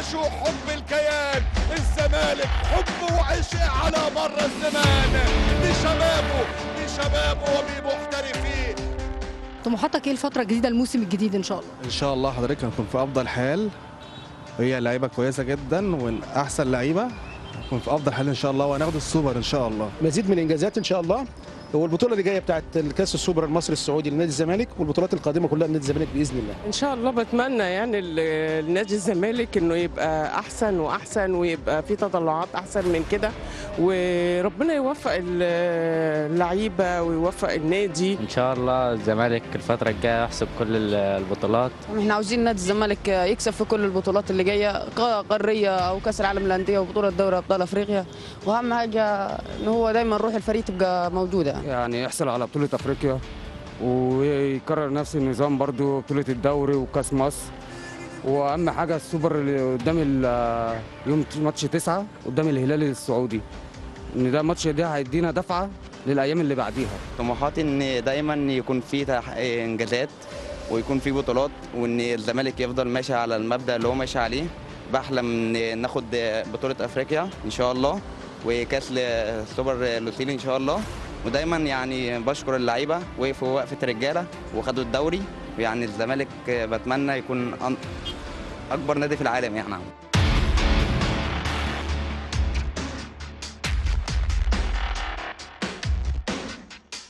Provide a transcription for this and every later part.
نعشوا حب الكيان الزمالك حب وعشق على مر الزمان لشبابه لشبابه وبمحترفيه طموحاتك ايه الفتره الجديده الموسم الجديد ان شاء الله ان شاء الله حضرتك هنكون في افضل حال هي لعيبه كويسه جدا ومن احسن لعيبه هنكون في افضل حال ان شاء الله وهناخد السوبر ان شاء الله مزيد من الانجازات ان شاء الله والبطوله اللي جايه بتاعت الكاس السوبر المصري السعودي لنادي الزمالك والبطولات القادمه كلها لنادي الزمالك باذن الله ان شاء الله بتمنى يعني ال- نادي الزمالك انه يبقى احسن واحسن ويبقى في تطلعات احسن من كده وربنا يوفق ال- اللعيبه ويوفق النادي ان شاء الله الزمالك الفتره الجايه يحسب كل ال- البطولات احنا عاوزين نادي الزمالك يكسب في كل البطولات اللي جايه ق- قاريه او كاس العالم للانديه وبطوله دوري ابطال افريقيا واهم حاجه ان هو دايما روح الفريق تبقى موجوده يعني يحصل على بطولة أفريقيا ويكرر نفس النظام برضو بطولة الدوري وكأس مصر وأهم حاجة السوبر اللي قدام ال- يوم ماتش تسعة قدام الهلال السعودي إن ده ماتش ده هيدينا دفعة للأيام اللي بعديها طموحاتي ان دايما يكون في تح- انجازات ويكون في بطولات وان الزمالك يفضل ماشي على المبدا اللي هو ماشي عليه بحلم ان ناخد بطوله افريقيا ان شاء الله وكاس السوبر لوسيلي ان شاء الله ودايما يعني بشكر اللعيبه وقفوا وقفه رجاله وخدوا الدوري يعني الزمالك بتمنى يكون أن- اكبر نادي في العالم يعني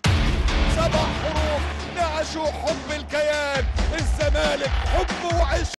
سبع حروف نعشوا حب الكيان الزمالك حب وعشق